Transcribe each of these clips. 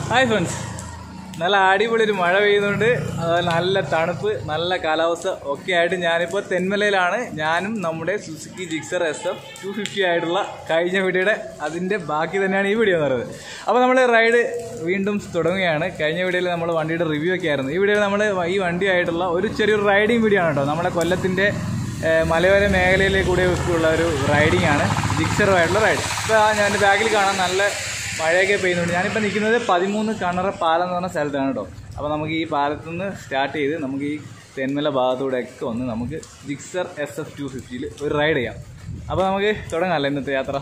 Hi friends നല്ല അടിപൊളി ഒരു മഴ പെയ്യുന്നുണ്ട് അതുപോലെ നല്ല തണുപ്പ് നല്ല കാലാവസ്ഥ ഒക്കെ ആയിട്ട് ഞാനിപ്പോൾ തെന്മലയിലാണ് ഞാനും നമ്മുടെ Suzuki Gixxer S F two fifty ആയിട്ടുള്ള കഴിഞ്ഞ വീഡിയോയുടെ അതിൻ്റെ ബാക്കി തന്നെയാണ് ഈ വീഡിയോ എന്ന് പറയുന്നത് അപ്പോൾ നമ്മൾ റൈഡ് വീണ്ടും തുടങ്ങുകയാണ് കഴിഞ്ഞ വീഡിയോയിൽ നമ്മൾ വണ്ടിയുടെ റിവ്യൂ ഒക്കെ ആയിരുന്നു ഈ വീഡിയോയിൽ നമ്മൾ ഈ വണ്ടിയായിട്ടുള്ള ഒരു ചെറിയൊരു റൈഡിങ് വീഡിയോ ആണ് കേട്ടോ നമ്മുടെ കൊല്ലത്തിൻ്റെ ഏഹ് മലയോര മേഖലയിലെ കൂടെ ഉള്ള ഒരു റൈഡിംഗ് ആണ് ജിക്സറുമായിട്ടുള്ള റൈഡ് ഇപ്പോൾ ആ ഞാൻ എൻ്റെ ബാക്കിൽ കാണാൻ നല്ല മഴയൊക്കെ പെയ്യുന്നുണ്ട് ഞാനിപ്പോൾ നിൽക്കുന്നത് പതിമൂന്ന് കണറ പാലം എന്ന് പറഞ്ഞ സ്ഥലത്താണ് കേട്ടോ അപ്പോൾ നമുക്ക് ഈ പാലത്തു നിന്ന് സ്റ്റാർട്ട് ചെയ്ത് നമുക്ക് ഈ തെന്മല ഭാഗത്തൂടെയൊക്കെ വന്ന് നമുക്ക് ജിക്സർ എസ് എഫ് ടു ഫിഫ്റ്റിയിൽ ഒരു റൈഡ് ചെയ്യാം അപ്പോൾ നമുക്ക് തുടങ്ങാമല്ലോ ഇന്നത്തെ യാത്ര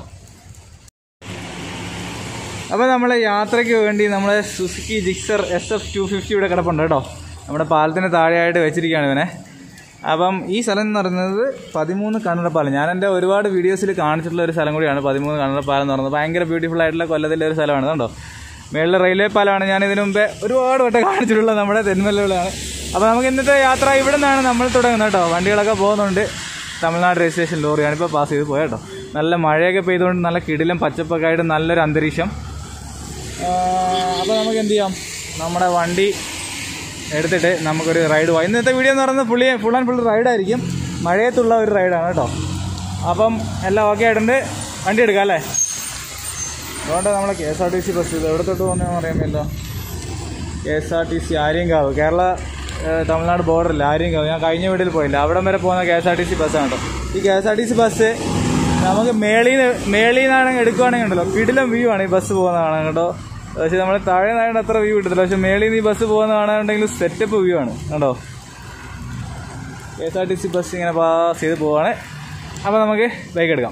അപ്പോൾ നമ്മൾ യാത്രയ്ക്ക് വേണ്ടി നമ്മളെ Suzuki Gixxer S F two fifty ഇവിടെ കിടപ്പുണ്ട് കേട്ടോ നമ്മുടെ പാലത്തിന് താഴെയായിട്ട് വെച്ചിരിക്കുകയാണ് ഇവനെ അപ്പം ഈ സ്ഥലം എന്ന് പറയുന്നത് പതിമൂന്ന് കണ്ണടപ്പാലം ഞാൻ എൻ്റെ ഒരുപാട് വീഡിയോസിൽ കാണിച്ചിട്ടുള്ള ഒരു സ്ഥലം കൂടിയാണ് പതിമൂന്ന് കണ്ണടപ്പാലം എന്ന് പറയുന്നത് ഭയങ്കര ബ്യൂട്ടിഫുൾ ആയിട്ടുള്ള കൊല്ലത്തിലെ ഒരു സ്ഥലമാണ് കണ്ടോ മേളിലെ റെയിൽവേ പാലമാണ് ഞാൻ ഇതിനു മുമ്പേ ഒരുപാട് വട്ടം കാണിച്ചിട്ടുള്ള നമ്മുടെ തെന്മലകളാണ് അപ്പോൾ നമുക്ക് ഇന്നത്തെ യാത്ര ഇവിടെ നിന്നാണ് നമ്മൾ തുടങ്ങുന്നത് കേട്ടോ വണ്ടികളൊക്കെ പോകുന്നുണ്ട് തമിഴ്നാട് രജിസ്ട്രേഷൻ ലോറിയാണ് ഇപ്പോൾ പാസ് ചെയ്ത് പോയത് കേട്ടോ നല്ല മഴയൊക്കെ പെയ്തുകൊണ്ട് നല്ല കിടിലം പച്ചപ്പൊക്കെ ആയിട്ട് നല്ലൊരു അന്തരീക്ഷം അപ്പോൾ നമുക്ക് എന്ത് ചെയ്യാം നമ്മുടെ വണ്ടി എടുത്തിട്ട് നമുക്കൊരു റൈഡ് പോകാം ഇന്നത്തെ വീഡിയോ എന്ന് പറയുന്നത് ഫുള്ളി ഫുൾ ആൻഡ് ഫുൾ റൈഡായിരിക്കും മഴയത്തുള്ള ഒരു റൈഡാണ് കേട്ടോ അപ്പം എല്ലാം ഓക്കെ ആയിട്ടുണ്ട് വണ്ടി എടുക്കാം അല്ലേ അതുകൊണ്ട് നമ്മളെ K S R T C bus ഇത് എവിടെ തൊട്ട് പോകുന്നതെന്ന് പറയുമല്ലോ K S R T C Aryankavu Kerala ഏഹ്, തമിഴ്നാട് ബോർഡറില്ല ആര്യങ്കാവ് ഞാൻ കഴിഞ്ഞ വീട്ടിൽ പോയില്ല അവിടം വരെ പോകുന്ന K S R T C ബസ്സാണ് കേട്ടോ ഈ K S R T C bus നമുക്ക് മേളിൽ മേളിൽ നിന്നാണെങ്കിൽ എടുക്കുവാണെങ്കിൽ ഉണ്ടല്ലോ കിടിലം വ്യൂ ആണ് ഈ ബസ് പോകുന്ന കാണാൻ കേട്ടോ പക്ഷേ നമ്മൾ താഴെ നിന്നായിട്ട് അത്ര വ്യൂ കിട്ടത്തില്ല പക്ഷെ മേളിൽ നിന്ന് ഈ ബസ് പോകുന്ന കാണാനുണ്ടെങ്കിൽ സെറ്റപ്പ് വ്യൂ ആണ് കേട്ടോ K S R T C bus ഇങ്ങനെ പാസ് ചെയ്ത് പോവാണ് അപ്പോൾ നമുക്ക് ബൈക്ക് എടുക്കാം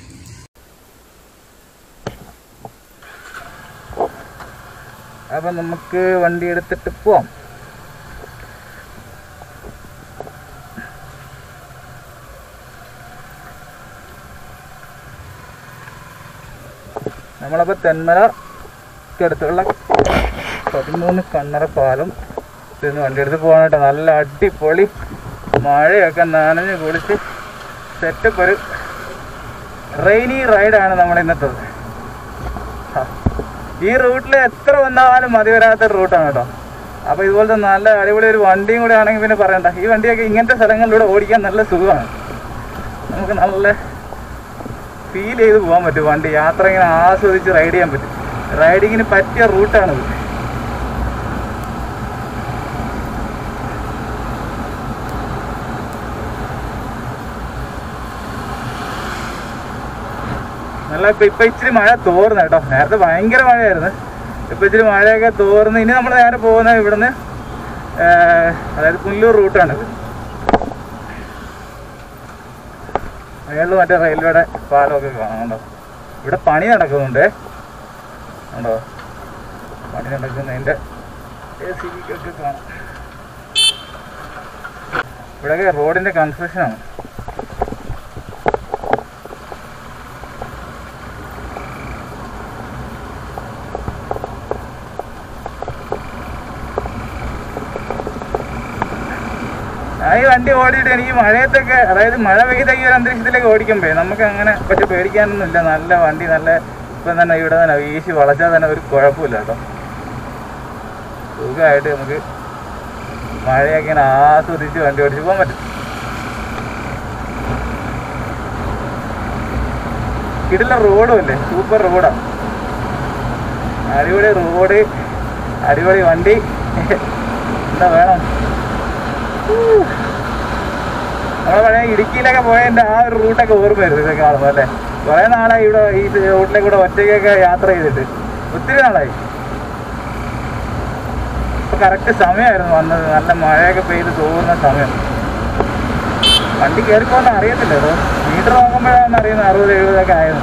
അപ്പം നമുക്ക് വണ്ടി എടുത്തിട്ട് പോവാം നമ്മളപ്പോൾ തെന്മലക്ക് അടുത്തുള്ള പതിമൂന്ന് കണ്ണറ പാലം ഇന്ന് വണ്ടി എടുത്ത് പോകാൻ കേട്ടോ നല്ല അടിപൊളി മഴയൊക്കെ നനഞ്ഞ് കുളിച്ച് സെറ്റപ്പ് ഒരു റെയിനി റൈഡാണ് നമ്മൾ ഇന്നത്തത് ആ. ഈ റൂട്ടിൽ എത്ര വന്നാലും മതി വരാത്ത റൂട്ടാണ് കേട്ടോ അപ്പോൾ ഇതുപോലത്തെ നല്ല അടിപൊളി ഒരു വണ്ടിയും കൂടെ ആണെങ്കിൽ പിന്നെ പറയണ്ട ഈ വണ്ടിയൊക്കെ ഇങ്ങനത്തെ സ്ഥലങ്ങളിലൂടെ ഓടിക്കാൻ നല്ല സുഖമാണ് നമുക്ക് നല്ല ഫീൽ ചെയ്ത് പോകാൻ പറ്റും വണ്ടി യാത്ര ഇങ്ങനെ ആസ്വദിച്ച് റൈഡ് ചെയ്യാൻ പറ്റും റൈഡിങ്ങിന് പറ്റിയ റൂട്ടാണിത് നല്ല ഇപ്പൊ ഇപ്പൊ ഇച്ചിരി മഴ തോർന്നു കേട്ടോ നേരത്തെ ഭയങ്കര മഴയായിരുന്നു ഇപ്പൊ ഇച്ചിരി മഴയൊക്കെ തോർന്ന് ഇനി നമ്മൾ നേരെ പോകുന്നത് ഇവിടുന്ന് ഏർ, അതായത് പുല്ലൂർ റൂട്ടാണ് മേളിൽ മറ്റേ റെയിൽവേയുടെ പാലമൊക്കെ കാണാം കണ്ടോ ഇവിടെ പണി നടക്കുന്നുണ്ട് കണ്ടോ പണി നടക്കുന്നതിന്റെ ഒക്കെ കാണാം ഇവിടെയൊക്കെ റോഡിന്റെ കൺസ്ട്രക്ഷൻ ആണ് ഞാൻ ഈ വണ്ടി ഓടിയിട്ട് എനിക്ക് മഴയത്തൊക്കെ അതായത് മഴ പെയ്ത ഈ ഒരു അന്തരീക്ഷത്തിലേക്ക് ഓടിക്കുമ്പോ നമുക്ക് അങ്ങനെ പറ്റി പേടിക്കാനൊന്നുമില്ല നല്ല വണ്ടി നല്ല ഇപ്പം തന്നെ ഇവിടെ തന്നെ വീശി വളച്ചാൽ തന്നെ ഒരു കുഴപ്പമില്ല കേട്ടോ സുഖമായിട്ട് നമുക്ക് മഴയൊക്കെ ഇങ്ങനെ ആസ്വദിച്ച് വണ്ടി ഓടിച്ച് പോകാൻ പറ്റും കിടില റോഡും അല്ലേ സൂപ്പർ റോഡാ അടിപൊളി റോഡ് അടിപൊളി വണ്ടി എന്താ വേണം നമ്മളെ പഴയ ഇടുക്കിയിലൊക്കെ പോയതിന്റെ ആ ഒരു റൂട്ടൊക്കെ ഓർമ്മ വരുന്നത് ഇതൊക്കെ കാണുമ്പോൾ അല്ലേ കുറെ നാളായി ഇവിടെ ഈ റൂട്ടിലെ കൂടെ ഒറ്റയ്ക്കൊക്കെ യാത്ര ചെയ്തിട്ട് ഒത്തിരി നാളായി ഇപ്പൊ കറക്റ്റ് സമയമായിരുന്നു വന്നത് നല്ല മഴയൊക്കെ പെയ്ത് തോന്നുന്ന സമയം വണ്ടി കയറിപ്പോന്ന് അറിയത്തില്ല കേട്ടോ മീറ്റർ നോക്കുമ്പോഴാണ് അറിയുന്നത് അറുപത് എഴുപതൊക്കെ ആയിരുന്നു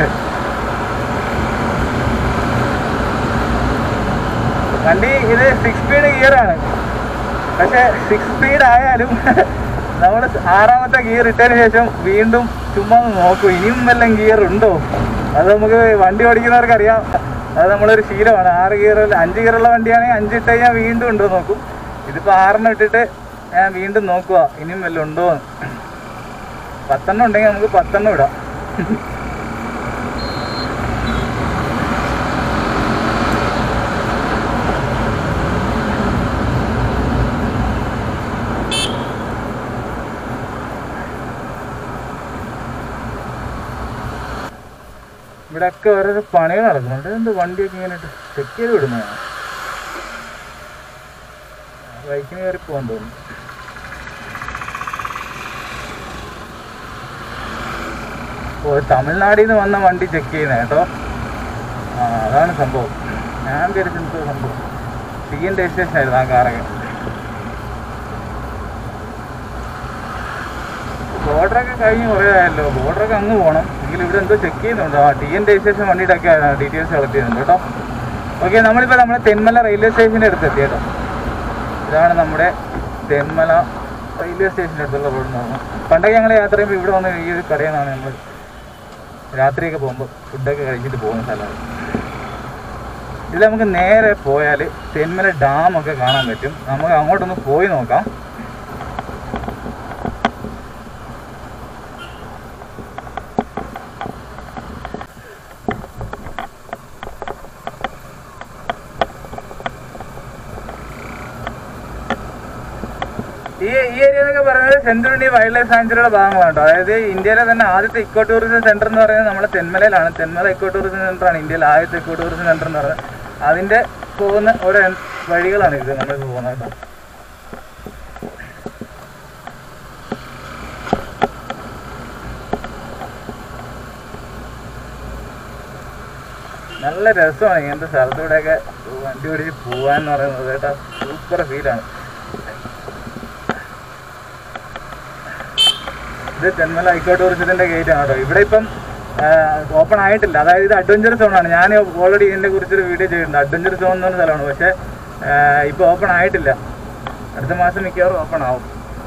വണ്ടി ഇത് സിക്സ് സ്പീഡ് ഗിയർ ആണ് പക്ഷെ സിക്സ് സ്പീഡ് ആയാലും നമ്മൾ ആറാമത്തെ ഗിയർ ഇട്ടതിന് ശേഷം വീണ്ടും ചുമ്മാ ഒന്ന് നോക്കും ഇനിയും വല്ലതും ഗിയർ ഉണ്ടോ അത് നമുക്ക് വണ്ടി ഓടിക്കുന്നവർക്ക് അറിയാം അത് നമ്മളൊരു ശീലമാണ് ആറ് ഗിയർ അഞ്ച് ഗിയറുള്ള വണ്ടിയാണെങ്കിൽ അഞ്ച് ഇട്ട് കഴിഞ്ഞാൽ വീണ്ടും ഉണ്ടോ നോക്കും ഇതിപ്പോൾ ആറെണ്ണം ഇട്ടിട്ട് ഞാൻ വീണ്ടും നോക്കുക ഇനിയും വല്ലതും ഉണ്ടോ എന്ന് പത്തെണ്ണം ഉണ്ടെങ്കിൽ നമുക്ക് പത്തെണ്ണം ഇടാം ഇവിടെയൊക്കെ ഓരോരോ പണികൾ നടക്കുന്നുണ്ട് എന്ത് വണ്ടിയൊക്കെ ഇങ്ങനെ ചെക്ക് ചെയ്ത് വിടുന്നതാണ് ബൈക്കിന് കയറി പോകാൻ തോന്നുന്നു ഓ തമിഴ്നാടിൽ നിന്ന് വന്ന വണ്ടി ചെക്ക് ചെയ്യുന്നത് കേട്ടോ ആ അതാണ് സംഭവം ഞാൻ വിചാരിച്ചെന്തോ സംഭവം ടി എൻ രജിസ്ട്രേഷൻ ആയിരുന്നു ആ കാറൊക്കെ ബോർഡറൊക്കെ കഴിഞ്ഞ് കുറേ ആയല്ലോ ബോർഡറൊക്കെ അങ്ങ് പോകണം എങ്കിലും ഇവിടെ എന്തോ ചെക്ക് ചെയ്യുന്നുണ്ട് ആ ടി എൻ രജിസ്ട്രേഷൻ വണ്ടിയുടെ ഒക്കെ ഡീറ്റെയിൽസ് കളക്ട് ചെയ്യുന്നുണ്ട് കേട്ടോ ഓക്കെ നമ്മളിപ്പോൾ നമ്മുടെ തെന്മല റെയിൽവേ സ്റ്റേഷൻ്റെ അടുത്ത് എത്തി കേട്ടോ ഇതാണ് നമ്മുടെ തെന്മല റെയിൽവേ സ്റ്റേഷൻ്റെ അടുത്തുള്ള റോഡ് നോക്കാം പണ്ടൊക്കെ ഞങ്ങൾ യാത്ര ചെയ്യുമ്പോൾ ഇവിടെ വന്ന് ഈ ഒരു കടയിൽ നിന്നാണ് നമ്മൾ രാത്രിയൊക്കെ പോകുമ്പോൾ ഫുഡൊക്കെ കഴിച്ചിട്ട് പോകുന്ന സ്ഥലമാണ് ഇതിൽ നമുക്ക് നേരെ പോയാൽ തെന്മല ഡാമൊക്കെ കാണാൻ പറ്റും നമുക്ക് അങ്ങോട്ടൊന്ന് പോയി നോക്കാം ഈ ഈ ഏരിയ എന്നൊക്കെ പറയുന്നത് സെന്തുരുണി വൈൽഡ് ലൈഫ് സാഞ്ചുറിയുടെ ഭാഗങ്ങളാണ് കേട്ടോ അതായത് ഇന്ത്യയിലെ തന്നെ ആദ്യത്തെ ഇക്കോ ടൂറിസം സെന്റർ എന്ന് പറയുന്നത് നമ്മുടെ തെന്മലയിലാണ് തെന്മല ഇക്കോ ടൂറിസം സെന്റർ ആണ് ഇന്ത്യയിലെ ആദ്യത്തെ ഇക്കോ ടൂറിസം സെന്റർ എന്ന് പറയുന്നത് അതിന്റെ പോകുന്ന ഓരോ എൻ- വഴികളാണ് ഇത് നമ്മൾ പോകുന്നത് കേട്ടോ നല്ല രസമാണ് ഇങ്ങനത്തെ സ്ഥലത്തൂടെയൊക്കെ വണ്ടി ഓടിച്ച് പോവാന്ന് പറയുന്നത് കേട്ടോ സൂപ്പർ ഫീലാണ് ഇത് തെന്മല ഹൈക്കോ ടൂറിസത്തിന്റെ ഗേറ്റ് ആണ് കേട്ടോ ഇവിടെ ഇപ്പം ഓപ്പൺ ആയിട്ടില്ല അതായത് ഇത് അഡ്വഞ്ചർ സോൺ ആണ് ഞാൻ ഓൾറെഡി ഇതിന്റെ കുറിച്ചൊരു വീഡിയോ ചെയ്തിട്ടുണ്ട് അഡ്വഞ്ചർ സോൺ എന്ന് പറഞ്ഞ സ്ഥലമാണ് പക്ഷെ ഇപ്പൊ ഓപ്പൺ ആയിട്ടില്ല അടുത്ത മാസം മിക്കവാറും ഓപ്പൺ ആവും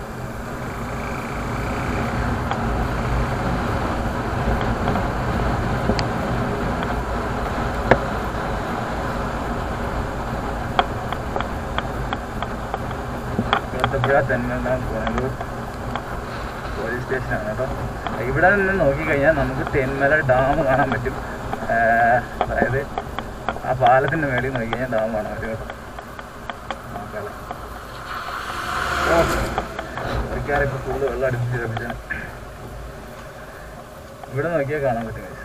കേരളപ്പുഴ തെന്മല പുനലൂർ പോലീസ് സ്റ്റേഷനാണ് കേട്ടോ ഇവിടെ നിന്ന് നോക്കിക്കഴിഞ്ഞാൽ നമുക്ക് തെന്മല ഡാം കാണാൻ പറ്റും ആഹ് അതായത് ആ പാലത്തിൻ്റെ മേളിൽ നോക്കിക്കഴിഞ്ഞാൽ ഡാം കാണാൻ പറ്റും കേട്ടോ നോക്കാല്ലേ. ഓ ഇപ്പോൾ കൂടുതൽ വെള്ളം അടുപ്പിച്ച് ലഭിച്ചാണ് ഇവിടെ നോക്കിയാൽ കാണാൻ പറ്റും guys.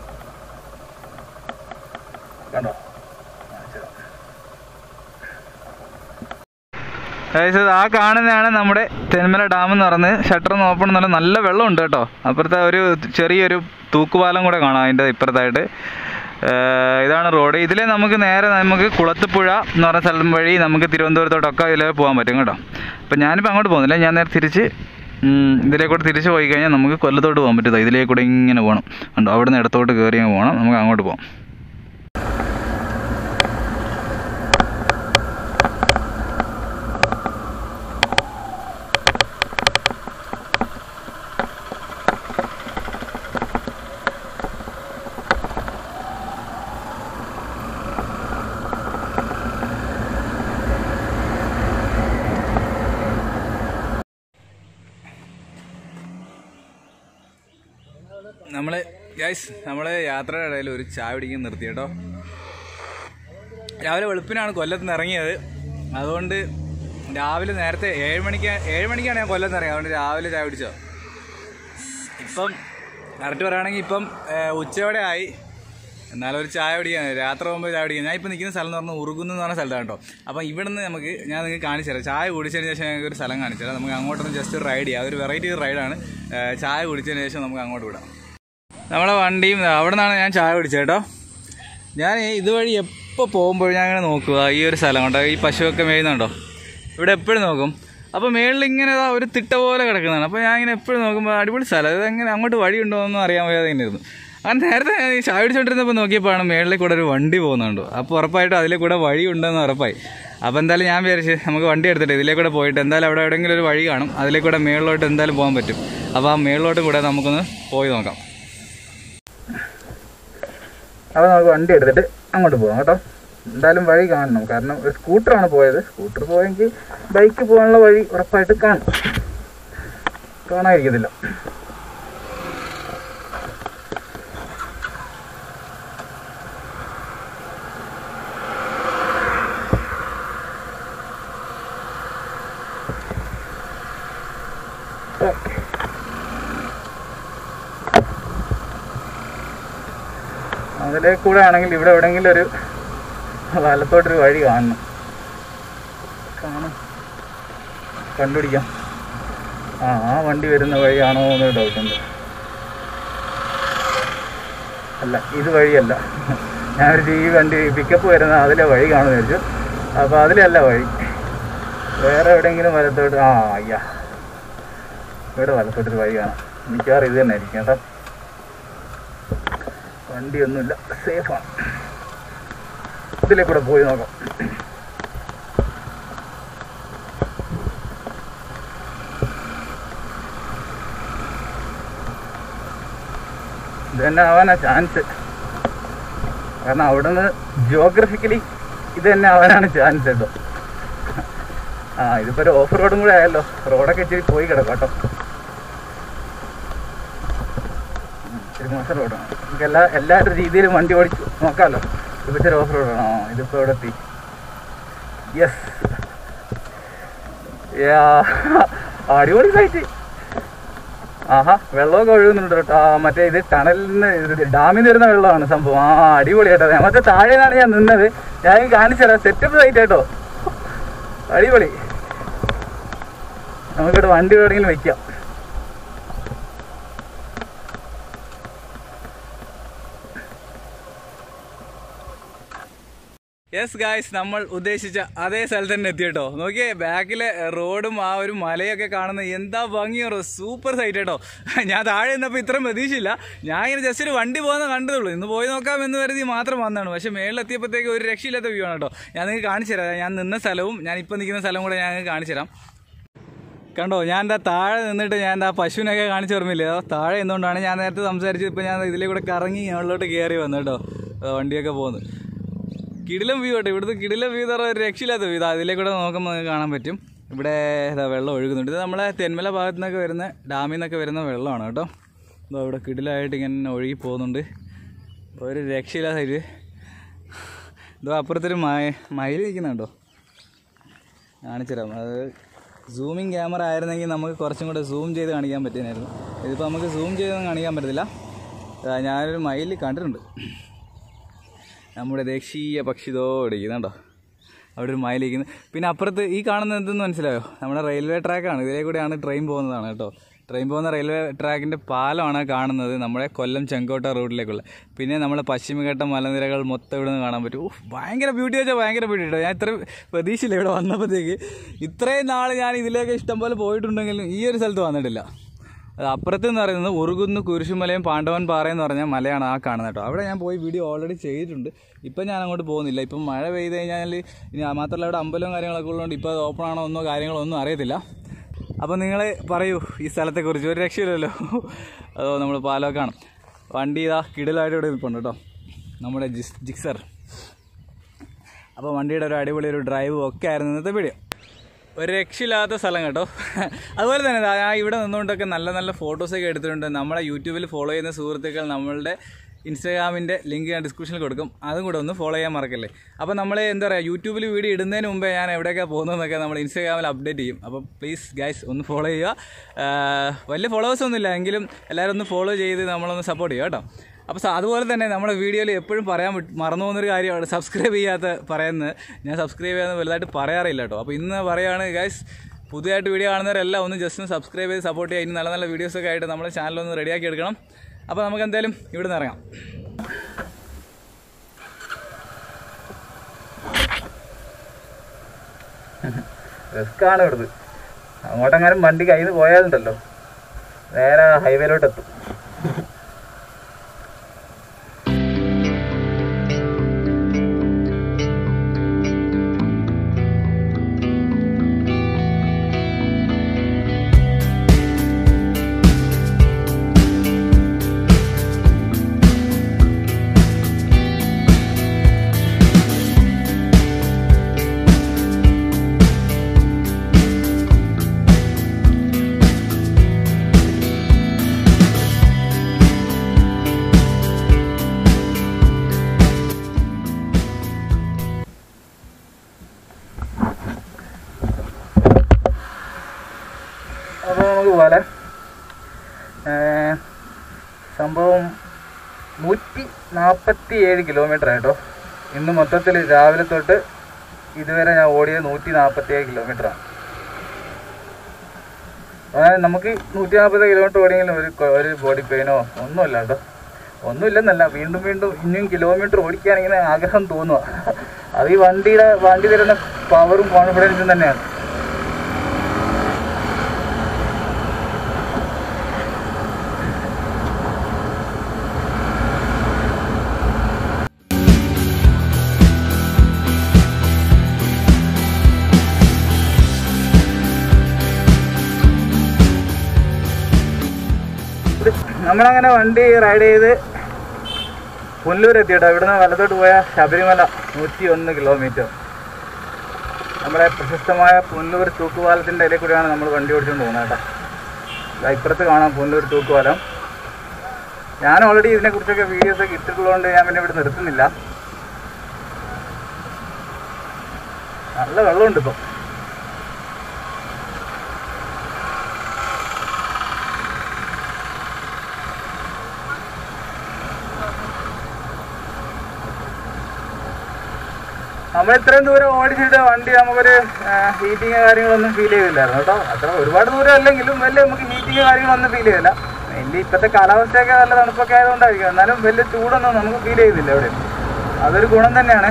കണ്ടോ കാണിച്ചു തരാം. അതായത് ആ കാണുന്നതാണ് നമ്മുടെ തെന്മല ഡാം എന്ന് പറയുന്നത് ഷട്ടർ ഒന്ന് ഓപ്പൺ എന്നുള്ള നല്ല വെള്ളമുണ്ട് കേട്ടോ അപ്പുറത്തെ ഒരു ചെറിയൊരു തൂക്കുപാലം കൂടെ കാണാം അതിൻ്റെ ഇപ്പുറത്തായിട്ട് ഏഹ് ഇതാണ് റോഡ് ഇതിൽ നമുക്ക് നേരെ നമുക്ക് കുളത്തുപുഴ എന്ന് പറഞ്ഞ സ്ഥലം വഴി നമുക്ക് തിരുവനന്തപുരത്തോട്ടൊക്കെ ഇതിൽ പോകാൻ പറ്റും കേട്ടോ അപ്പം ഞാനിപ്പോൾ അങ്ങോട്ട് പോകുന്നില്ല ഞാൻ നേരെ തിരിച്ച് ഉം, ഇതിലേ കൂടെ തിരിച്ച് പോയി കഴിഞ്ഞാൽ നമുക്ക് കൊല്ലത്തോട്ട് പോകാൻ പറ്റും ഇതിലേ കൂടെ ഇങ്ങനെ പോകണം ഉണ്ടോ അവിടെ നിന്ന് ഇടത്തോട്ട് കയറി അങ്ങ് പോകണം നമുക്ക് അങ്ങോട്ട് പോകാം നമ്മൾ ഗൈസ് നമ്മൾ യാത്രയുടെ ഇടയിൽ ഒരു ചായ പിടിക്കാൻ നിർത്തി കേട്ടോ രാവിലെ വെളുപ്പിനാണ് കൊല്ലത്ത് നിന്ന് ഇറങ്ങിയത് അതുകൊണ്ട് രാവിലെ നേരത്തെ ഏഴ് മണിക്ക് ഏഴ് മണിക്കാണ് ഞാൻ കൊല്ലത്ത് ഇറങ്ങിയത് അതുകൊണ്ട് രാവിലെ ചായ പിടിച്ചോ ഇപ്പം കറക്റ്റ് പറയുകയാണെങ്കിൽ ഇപ്പം ഏഹ്, ഉച്ചയോടെ ആയി എന്നാലും ഒരു ചായ പിടിക്കാൻ രാത്രി പോകുമ്പോൾ ചായ പിടിക്കാൻ ഞാൻ ഇപ്പം നിൽക്കുന്ന സ്ഥലം എന്ന് പറഞ്ഞാൽ ഉറുകുന്ന് എന്ന് പറഞ്ഞ സ്ഥലത്താണ് കേട്ടോ അപ്പം ഇവിടെ നിന്ന് നമുക്ക് ഞാൻ നിങ്ങൾക്ക് കാണിച്ചു തരാം ചായ കുടിച്ചതിന് ശേഷം ഞങ്ങൾക്ക് ഒരു സ്ഥലം കാണിച്ചു തരാം നമുക്ക് അങ്ങോട്ടൊന്ന് ജസ്റ്റ് ഒരു റൈഡ് ചെയ്യാം അതൊരു വെറൈറ്റി റൈഡാണ് ചായ കുടിച്ചതിന് ശേഷം നമുക്ക് അങ്ങോട്ട് വിടാം നമ്മളെ വണ്ടിയും അവിടെ നിന്നാണ് ഞാൻ ചായ കുടിച്ചത് കേട്ടോ ഞാൻ ഇതുവഴി എപ്പോൾ പോകുമ്പോൾ ഞാൻ ഇങ്ങനെ നോക്കുക ഈ ഒരു സ്ഥലം കണ്ടോ ഈ പശുവൊക്കെ മേയുന്നുണ്ടോ ഇവിടെ എപ്പോഴും നോക്കും അപ്പോൾ മേളിൽ ഇങ്ങനെ ദാ ഒരു തിട്ട പോലെ കിടക്കുന്നതാണ് അപ്പോൾ ഞാൻ ഇങ്ങനെ എപ്പോഴും നോക്കുമ്പോൾ അടിപൊളി സ്ഥലം ഇത് എങ്ങനെ അങ്ങോട്ട് വഴി ഉണ്ടോ എന്നൊന്നും അറിയാൻ വയ്യാതെ ഇങ്ങനെ ഇരുന്നു അങ്ങനെ നേരത്തെ ഞാൻ ഈ ചായ പിടിച്ചോണ്ടിരുന്നപ്പോൾ നോക്കിയപ്പോഴാണ് മേളിൽ കൂടെ ഒരു വണ്ടി പോകുന്നുണ്ടോ അപ്പോൾ ഉറപ്പായിട്ടും അതിലെ കൂടെ വഴി ഉണ്ടെന്ന് ഉറപ്പായി അപ്പോൾ എന്തായാലും ഞാൻ വിചാരിച്ച് നമുക്ക് വണ്ടി എടുത്തിട്ട് ഇതിലേ കൂടെ പോയിട്ട് എന്തായാലും അവിടെ എവിടെയെങ്കിലും ഒരു വഴി കാണും അതിലേ കൂടെ മേളിലോട്ട് എന്തായാലും പോകാൻ പറ്റും അപ്പോൾ ആ മേളിലോട്ട് കൂടെ നമുക്കൊന്ന് പോയി നോക്കാം അപ്പോൾ നമുക്ക് വണ്ടി എടുത്തിട്ട് അങ്ങോട്ട് പോകാം കേട്ടോ എന്തായാലും വഴി കാണണം കാരണം ഒരു സ്കൂട്ടറാണ് പോയത് സ്കൂട്ടർ പോയെങ്കിൽ ബൈക്ക് പോകാനുള്ള വഴി ഉറപ്പായിട്ട് കാണും കാണാതിരിക്കത്തില്ല അതിലെ കൂടെ ആണെങ്കിൽ ഇവിടെ എവിടെയെങ്കിലും ഒരു വലത്തോട്ടൊരു വഴി കാണണം കാണാം കണ്ടുപിടിക്കാം ആ ആ വണ്ടി വരുന്ന വഴിയാണോ എന്നൊരു ഡൗട്ടുണ്ട് അല്ല ഇത് വഴിയല്ല ഞാനൊരു ഈ വണ്ടി പിക്കപ്പ് വരുന്ന അതിലെ വഴി കാണുമെന്ന് വിചാരിച്ചു അപ്പോൾ അതിലല്ല വഴി വേറെ എവിടെയെങ്കിലും വലത്തോട്ട് ആ അയ്യാ ഇവിടെ വലത്തോട്ടൊരു വഴി കാണാം മിക്കവാറും ഇത് തന്നെ ആയിരിക്കും കേട്ടോ വണ്ടിയൊന്നുമില്ല സേഫാണ് ഇതിലെ കൂടെ പോയി നോക്കാം ഇത് തന്നെ ആവാനാ ചാൻസ് കാരണം അവിടുന്ന് ജിയോഗ്രഫിക്കലി ഇത് തന്നെ ആവാനാണ് ചാൻസ് കേട്ടോ ആ ഇതിപ്പോ ഒരു ഓഫ് റോഡും കൂടെ ആയല്ലോ റോഡൊക്കെ ഇച്ചിരി പോയി കിടക്കും കേട്ടോ ഉം, ഇച്ചിരി മോശം റോഡാണ് നമുക്ക് എല്ലാ എല്ലാ രീതിയിലും വണ്ടി ഓടിച്ച് നോക്കാമല്ലോ ഇതിപ്പോ ഇച്ചിരി ഓഫ് റോഡാണ് ആ ഇതിപ്പോ ഇവിടെ എത്തി യെസ് അടിപൊളി സൈറ്റ് ആഹാ വെള്ളമൊക്കെ ഒഴുകുന്നുണ്ട് കേട്ടോ ആ മറ്റേ ഇത് ടണലിൽ നിന്ന് ഇത് ഡാമിൽ നിന്ന് വരുന്ന വെള്ളമാണ് സംഭവം ആ അടിപൊളി കേട്ടോ മറ്റേ താഴെയാണ് ഞാൻ നിന്നത് ഞാൻ കാണിച്ചു തരാം സെറ്റപ്പ് സൈറ്റ് കേട്ടോ അടിപൊളി നമുക്കിവിടെ വണ്ടി എവിടെയെങ്കിലും വെക്കാം യെസ് ഗായ്സ് നമ്മൾ ഉദ്ദേശിച്ച അതേ സ്ഥലത്ത് തന്നെ എത്തി കേട്ടോ നോക്കിയേ ബാക്കിലെ റോഡും ആ ഒരു മലയൊക്കെ കാണുന്ന എന്താ ഭംഗിയോ സൂപ്പർ സൈറ്റ് കേട്ടോ ഞാൻ താഴെ നിന്നപ്പോൾ ഇത്രയും പ്രതീക്ഷയില്ല ഞാൻ ഇങ്ങനെ ജസ്റ്റ് ഒരു വണ്ടി പോകുന്ന കണ്ടതുള്ളൂ ഇന്ന് പോയി നോക്കാം എന്ന് കരുതി മാത്രം വന്നതാണ് പക്ഷേ മേളിലെത്തിയപ്പോഴത്തേക്ക് ഒരു രക്ഷയില്ലാത്ത വ്യൂ ആണ് കേട്ടോ ഞാൻ നിങ്ങൾക്ക് കാണിച്ചു തരാം ഞാൻ നിന്ന സ്ഥലവും ഞാൻ ഇപ്പോൾ നിൽക്കുന്ന സ്ഥലവും കൂടെ ഞാൻ നിങ്ങൾക്ക് കാണിച്ചു തരാം കണ്ടോ ഞാൻ എന്താ താഴെ നിന്നിട്ട് ഞാൻ എന്താ പശുവിനൊക്കെ കാണിച്ചു ഓർമ്മയില്ലേ അതോ താഴെ നിന്നുകൊണ്ടാണ് ഞാൻ നേരത്തെ സംസാരിച്ചത് ഇപ്പോൾ ഞാൻ ഇതിലേ കൂടെ കറങ്ങി മുകളിലോട്ട് കയറി വന്നു കേട്ടോ ആ വണ്ടിയൊക്കെ പോകുന്നു കിടിലം വ്യൂ കേട്ടോ ഇവിടുത്തെ കിടിലം വ്യൂ എന്ന് പറഞ്ഞാൽ ഒരു രക്ഷയില്ലാത്ത വ്യൂ ഇതാ ഇതിലേ കൂടെ നോക്കുമ്പോൾ നിങ്ങൾക്ക് കാണാൻ പറ്റും ഇവിടെ ഇതാ വെള്ളം ഒഴുകുന്നുണ്ട് ഇത് നമ്മളെ തെന്മല ഭാഗത്തു നിന്നൊക്കെ വരുന്ന ഡാമിൽ നിന്നൊക്കെ വരുന്ന വെള്ളമാണ് കേട്ടോ ഇതാ ഇവിടെ കിടിലായിട്ട് ഇങ്ങനെ ഒഴുകി പോകുന്നുണ്ട് ഒരു രക്ഷയില്ലാത്ത സൈഡ് ഇതോ അപ്പുറത്തൊരു മയ മയിൽ നിൽക്കുന്നുണ്ടോ കാണിച്ചുതരാം അത് സൂമിങ് ക്യാമറ ആയിരുന്നെങ്കിൽ നമുക്ക് കുറച്ചും കൂടെ സൂം ചെയ്ത് കാണിക്കാൻ പറ്റുമായിരുന്നു ഇതിപ്പോൾ നമുക്ക് സൂം ചെയ്തൊന്നും കാണിക്കാൻ പറ്റത്തില്ല ആ, ഞാനൊരു മയിൽ കണ്ടിട്ടുണ്ട് നമ്മുടെ ദേശീയ പക്ഷിതോ ഇടിക്കുന്നുണ്ടോ അവിടെ ഒരു മയിലിരിക്കുന്നത് പിന്നെ അപ്പുറത്ത് ഈ കാണുന്നത് എന്തെന്ന് മനസ്സിലായോ നമ്മുടെ റെയിൽവേ ട്രാക്കാണ് ഇതിലേ കൂടെയാണ് ട്രെയിൻ പോകുന്നതാണ് കേട്ടോ ട്രെയിൻ പോകുന്ന റെയിൽവേ ട്രാക്കിൻ്റെ പാലമാണ് കാണുന്നത് നമ്മുടെ കൊല്ലം ചെങ്കോട്ട റൂട്ടിലേക്കുള്ള പിന്നെ നമ്മുടെ പശ്ചിമഘട്ട മലനിരകൾ മൊത്തം ഇവിടെ നിന്ന് കാണാൻ പറ്റും ഉഫ്, ഭയങ്കര ബ്യൂട്ടി വെച്ചാൽ ഭയങ്കര ബ്യൂട്ടി കേട്ടോ ഞാൻ ഇത്ര പ്രതീക്ഷയില്ല ഇവിടെ വന്നപ്പോഴത്തേക്ക് ഇത്രയും നാൾ ഞാൻ ഇതിലേക്ക് ഇഷ്ടം പോലെ പോയിട്ടുണ്ടെങ്കിലും ഈ ഒരു സ്ഥലത്ത് വന്നിട്ടില്ല അത് അപ്പുറത്ത് എന്ന് പറയുന്നത് ഉറുകുന്ന് കുരിശുമലയും പാണ്ഡവൻ പാറ എന്ന് പറഞ്ഞ മലയാണ് ആ കാണുന്നത് കേട്ടോ അവിടെ ഞാൻ പോയി വീഡിയോ ഓൾറെഡി ചെയ്തിട്ടുണ്ട് ഇപ്പം ഞാൻ അങ്ങോട്ട് പോകുന്നില്ല ഇപ്പം മഴ പെയ്ത് കഴിഞ്ഞാൽ ഇനി മാത്രമല്ല അവിടെ അമ്പലവും കാര്യങ്ങളൊക്കെ ഉള്ളതുകൊണ്ട് ഇപ്പോൾ അത് ഓപ്പൺ ആണോ ഒന്നോ കാര്യങ്ങളോ ഒന്നും അറിയത്തില്ല അപ്പോൾ നിങ്ങൾ പറയൂ ഈ സ്ഥലത്തെക്കുറിച്ച് ഒരു രക്ഷയില്ലല്ലോ അതോ നമ്മൾ പാലമൊക്കെ കാണും വണ്ടി ഇതാ കിടലായിട്ട് ഇവിടെ നിൽപ്പുണ്ട് കേട്ടോ നമ്മുടെ ജിസ് ജിക്സർ അപ്പോൾ വണ്ടിയുടെ ഒരു അടിപൊളി ഒരു ഡ്രൈവും ഒക്കെ ആയിരുന്നു ഇന്നത്തെ വീഡിയോ ഒരു രക്ഷയില്ലാത്ത സ്ഥലം കേട്ടോ അതുപോലെ തന്നെ ദാ ഞാൻ ഇവിടെ നിന്നുകൊണ്ടൊക്കെ നല്ല നല്ല ഫോട്ടോസൊക്കെ എടുത്തിട്ടുണ്ട് നമ്മളെ യൂട്യൂബിൽ ഫോളോ ചെയ്യുന്ന സുഹൃത്തുക്കൾ നമ്മളുടെ ഇൻസ്റ്റാഗ്രാമിൻ്റെ ലിങ്ക് ഞാൻ ഡിസ്ക്രിപ്ഷനിൽ കൊടുക്കും അതും കൂടെ ഒന്ന് ഫോളോ ചെയ്യാൻ മറക്കല്ലേ അപ്പോൾ നമ്മൾ എന്താ പറയുക യൂട്യൂബിൽ വീഡിയോ ഇടുന്നതിന് മുമ്പേ ഞാൻ എവിടെയൊക്കെ പോകുന്നതെന്നൊക്കെ നമ്മൾ ഇൻസ്റ്റാഗ്രാമിൽ അപ്ഡേറ്റ് ചെയ്യും അപ്പോൾ പ്ലീസ് ഗൈസ് ഒന്ന് ഫോളോ ചെയ്യുക ആഹ് വലിയ ഫോളോവേഴ്സ് ഒന്നുമില്ല എങ്കിലും എല്ലാവരും ഒന്ന് ഫോളോ ചെയ്ത് നമ്മളൊന്ന് സപ്പോർട്ട് ചെയ്യുക കേട്ടോ അപ്പോൾ സ- അതുപോലെ തന്നെ നമ്മുടെ വീഡിയോയിൽ എപ്പോഴും പറയാൻ വിട്ട് മറന്നു പോകുന്നൊരു കാര്യമാണ് സബ്സ്ക്രൈബ് ചെയ്യാത്ത പറയുന്നത് ഞാൻ സബ്സ്ക്രൈബ് ചെയ്യാൻ വലുതായിട്ട് പറയാറില്ല കേട്ടോ അപ്പോൾ ഇന്ന് പറയുകയാണ് ഗൈസ് പുതിയതായിട്ട് വീഡിയോ കാണുന്നവരെല്ലാം ഒന്ന് ജസ്റ്റ് ഒന്ന് സബ്സ്ക്രൈബ് ചെയ്ത് സപ്പോർട്ട് ചെയ്യുക ഇനി നല്ല നല്ല വീഡിയോസൊക്കെ ആയിട്ട് നമ്മുടെ ചാനലൊന്ന് റെഡിയാക്കി എടുക്കണം അപ്പോൾ നമുക്ക് എന്തായാലും ഇവിടെ നിന്ന് ഇറങ്ങാം റിസ്ക്കാണ് ഇവിടുന്ന് അങ്ങോട്ടെങ്ങാനും വണ്ടി കയ്യിൽ നിന്ന് പോയാലുണ്ടല്ലോ നേരെ ഹൈവേയിലോട്ട് എത്തും അപ്പോൾ നമുക്ക് പോലെ സംഭവം നൂറ്റി നാൽപ്പത്തി ഏഴ് കിലോമീറ്റർ ആയിട്ടോ ഇന്ന് മൊത്തത്തിൽ രാവിലെ തൊട്ട് ഇതുവരെ ഞാൻ ഓടിയത് നൂറ്റി നാൽപ്പത്തി ഏഴ് കിലോമീറ്ററാണ് അതായത് നമുക്ക് നൂറ്റി നാൽപ്പത് കിലോമീറ്റർ ഓടിയെങ്കിലും ഒരു കൊ- ഒരു ബോഡി പെയിനോ ഒന്നുമില്ല കേട്ടോ ഒന്നുമില്ലെന്നല്ല വീണ്ടും വീണ്ടും ഇനിയും കിലോമീറ്റർ ഓടിക്കാൻ ഇങ്ങനെ ആഗ്രഹം തോന്നുക അത് ഈ വണ്ടിയുടെ വണ്ടി തരുന്ന പവറും കോൺഫിഡൻസും തന്നെയാണ് ഇത് നമ്മളങ്ങനെ വണ്ടി റൈഡ് ചെയ്ത് പുല്ലൂർ എത്തിയിട്ടോ ഇവിടുന്ന് വലത്തോട്ട് പോയ ശബരിമല നൂറ്റി ഒന്ന് കിലോമീറ്റർ നമ്മുടെ പ്രശസ്തമായ പുല്ലൂർ തൂക്കുപാലത്തിൻ്റെ ഇടയിൽ കൂടിയാണ് നമ്മൾ വണ്ടി ഓടിച്ചുകൊണ്ട് പോകുന്നത് കേട്ടോ ദാ ഇപ്പുറത്ത് കാണാം പുല്ലൂർ തൂക്കുപാലം ഞാൻ ഓൾറെഡി ഇതിനെക്കുറിച്ചൊക്കെ വീഡിയോസ് ഒക്കെ ഇട്ടിട്ടുള്ളതുകൊണ്ട് ഞാൻ പിന്നെ ഇവിടെ നിർത്തുന്നില്ല നല്ല വെള്ളമുണ്ട് ഇപ്പം നമ്മൾ ഇത്രയും ദൂരം ഓടിച്ചിട്ട് വണ്ടി നമുക്കൊരു ഹീറ്റിങ് കാര്യങ്ങളൊന്നും ഫീൽ ചെയ്തില്ലായിരുന്നു കേട്ടോ അത്ര ഒരുപാട് ദൂരം അല്ലെങ്കിലും വലിയ നമുക്ക് ഹീറ്റിങ് കാര്യങ്ങളൊന്നും ഫീൽ ചെയ്തില്ല വലിയ ഇപ്പോഴത്തെ കാലാവസ്ഥയൊക്കെ നല്ല തണുപ്പൊക്കെ ആയതുകൊണ്ടായിരിക്കും എന്നാലും വലിയ ചൂടൊന്നും നമുക്ക് ഫീൽ ചെയ്തില്ല ഇവിടെ അതൊരു ഗുണം തന്നെയാണ്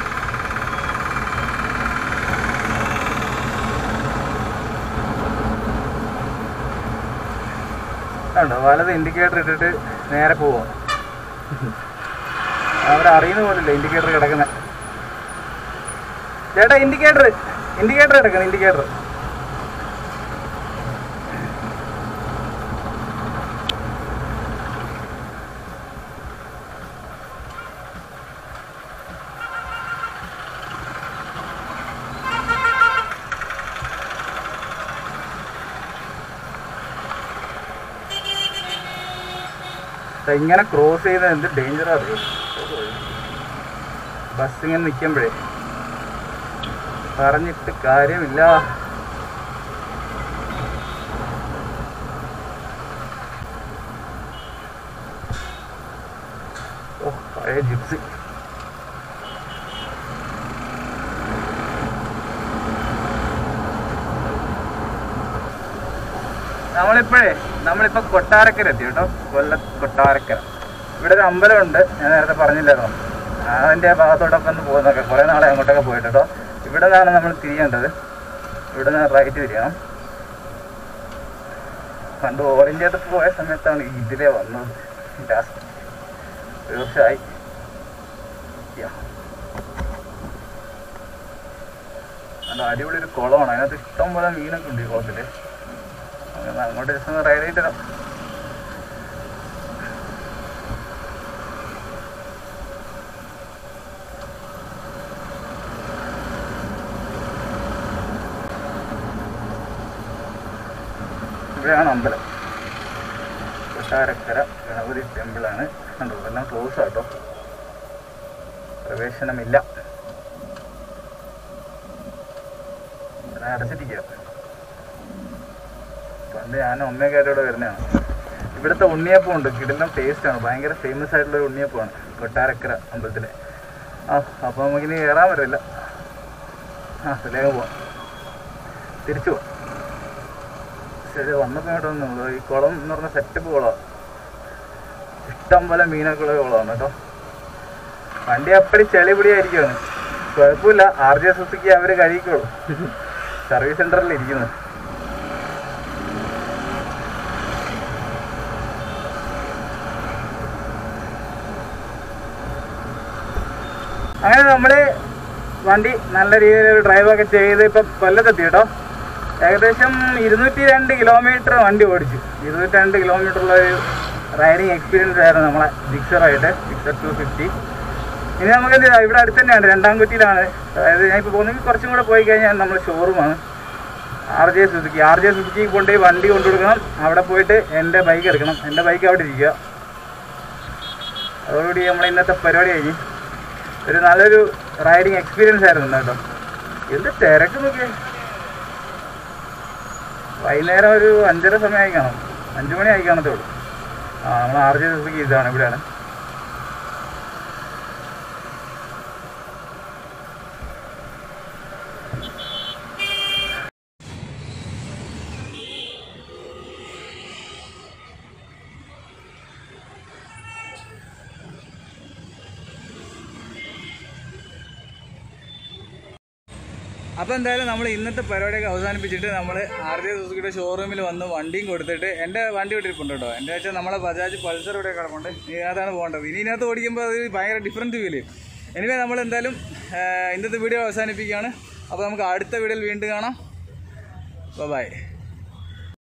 കണ്ടോ വലത് ഇൻഡിക്കേറ്റർ ഇട്ടിട്ട് നേരെ പോവാം അവിടെ അറിയുന്ന പോലില്ല ഇൻഡിക്കേറ്റർ കിടക്കുന്നത് ചേട്ടാ ഇൻഡിക്കേറ്റർ ഇൻഡിക്കേറ്റർ എടുക്കണം ഇൻഡിക്കേറ്റർ ഇങ്ങനെ ക്രോസ് ചെയ്യുന്നത് എന്ത് ഡേഞ്ചർ അറിയോ ബസ് ഇങ്ങനെ നിൽക്കുമ്പോഴേ പറഞ്ഞിട്ട് കാര്യമില്ല ഓ പഴയ ജിപ്സി നമ്മളിപ്പോഴേ നമ്മളിപ്പോ കൊട്ടാരക്കര എത്തി കേട്ടോ കൊല്ല കൊട്ടാരക്കര ഇവിടെ ഒരു അമ്പലമുണ്ട് ഞാൻ നേരത്തെ പറഞ്ഞില്ലായിരുന്നു അതിന്റെ ഭാഗത്തോട്ടൊക്കെ ഒന്ന് പോകുന്നൊക്കെ കുറെ നാളെ അങ്ങോട്ടൊക്കെ പോയിട്ട് കേട്ടോ ഇവിടെ നിന്നാണ് നമ്മൾ തിരിയേണ്ടത് ഇവിടെ നിന്ന് റൈറ്റ് തിരിയണം പണ്ട് ഓൾ ഇന്ത്യ ട്രിപ്പ് പോയ സമയത്താണ് ഈ ഇതിലേ വന്നത് ലാസ്റ്റ് ഒരു വർഷമായി യാ. നല്ല അടിപൊളി ഒരു കുളമാണ് അതിനകത്ത് ഇഷ്ടം പോലെ മീനൊക്കെ ഉണ്ട് ഈ കുളത്തില് അങ്ങനെ അങ്ങോട്ട് ജസ്റ്റ് ഒന്ന് റൈഡ് ചെയ്തിടാം ഇവിടെയാണ് അമ്പലം കൊട്ടാരക്കര ഗണപതി ടെമ്പിളാണ് കണ്ടോ എല്ലാം ക്ലോസ് ആട്ടോ പ്രവേശനമില്ല ഇവിടെ അടച്ചിരിക്കുക പണ്ട് ഞാൻ ഒന്നേക്കാരുടെ ഇവിടെ വരുന്നതാണ് ഇവിടുത്തെ ഉണ്ണിയപ്പം ഉണ്ട് കിടിലം ടേസ്റ്റ് ആണ് ഭയങ്കര ഫേമസ് ആയിട്ടുള്ള ഒരു ഉണ്ണിയപ്പമാണ് കൊട്ടാരക്കര അമ്പലത്തിലെ ആ അപ്പോൾ നമുക്കിനി കയറാൻ പറ്റില്ല ആ വേഗം പോവാം തിരിച്ചു പോവാം ശരി വന്നപ്പോൾ ഇങ്ങോട്ട് വന്നു ഈ കുളം എന്ന് പറഞ്ഞ സെറ്റപ്പ് കുളമാണ് ഇഷ്ടം പോലെ മീനൊക്കെ ഉള്ള കുളമാണ് കേട്ടോ വണ്ടി അപ്പടി ചെളി പിടിയായിരിക്കുവാണ് കുഴപ്പമില്ല ആർ ജെ സുസുക്കി അവർ കഴിക്കുള്ളൂ സർവീസ് സെന്ററിൽ ഇരിക്കുന്നത് അങ്ങനെ നമ്മള് വണ്ടി നല്ല രീതിയിൽ ഒരു ഡ്രൈവൊക്കെ ചെയ്ത് ഇപ്പം കൊല്ലത്തെത്തി കേട്ടോ ഏകദേശം ഇരുന്നൂറ്റി രണ്ട് കിലോമീറ്റർ വണ്ടി ഓടിച്ചു ഇരുന്നൂറ്റി രണ്ട് കിലോമീറ്റർ ഉള്ള ഒരു റൈഡിങ് എക്സ്പീരിയൻസ് ആയിരുന്നു നമ്മളെ ജിക്സറായിട്ട് ജിക്സർ ടു ഫിഫ്റ്റി ഇനി നമുക്ക് എന്ത് ചെയ്യാം ഇവിടെ അടുത്ത് തന്നെയാണ് രണ്ടാം കുറ്റിയിലാണ് അതായത് ഞാൻ ഇപ്പോൾ പോകുന്നെങ്കിൽ കുറച്ചും കൂടെ പോയി കഴിഞ്ഞാൽ നമ്മുടെ ഷോറൂമാണ് R J Suzuki R J Suzuki കൊണ്ടുപോയി വണ്ടി കൊണ്ടുകൊടുക്കണം അവിടെ പോയിട്ട് എൻ്റെ ബൈക്ക് എടുക്കണം എൻ്റെ ബൈക്ക് അവിടെ ഇരിക്കുക അതോടുകൂടി നമ്മുടെ ഇന്നത്തെ പരിപാടി കഴിഞ്ഞ് ഒരു നല്ലൊരു റൈഡിങ് എക്സ്പീരിയൻസ് ആയിരുന്നു കേട്ടോ എന്ത് തിരക്ക് നോക്കിയേ വൈകുന്നേരം ഒരു അഞ്ചര സമയം ആയി കാണും അഞ്ചു മണി ആയി കാണത്തേ ഉള്ളൂ ആ നമ്മൾ ആർ ജെ സുസുക്കി ഇതാണ് ഇവിടെയാണ് അപ്പോൾ എന്തായാലും നമ്മൾ ഇന്നത്തെ പരിപാടിയൊക്കെ അവസാനിപ്പിച്ചിട്ട് നമ്മൾ ആർ ജെ സുസുക്കിയുടെ ഷോറൂമിൽ വന്ന് വണ്ടിയും കൊടുത്തിട്ട് എൻ്റെ വണ്ടി ഇവിടെ ഇരിപ്പുണ്ട് കേട്ടോ എൻ്റെ വെച്ചാൽ നമ്മളെ ബജാജ് പൾസർ ഇവിടെ കിടപ്പുണ്ട് ഇനി അതാണ് പോകേണ്ടത് ഇനി ഇതിനകത്ത് ഓടിക്കുമ്പോൾ അത് ഭയങ്കര ഡിഫറൻറ്റ് ഫീൽ ചെയ്യും എനിവേ നമ്മൾ എന്തായാലും ആ, ഇന്നത്തെ വീഡിയോ അവസാനിപ്പിക്കുകയാണ് അപ്പോൾ നമുക്ക് അടുത്ത വീഡിയോയിൽ വീണ്ടും കാണാം ബൈ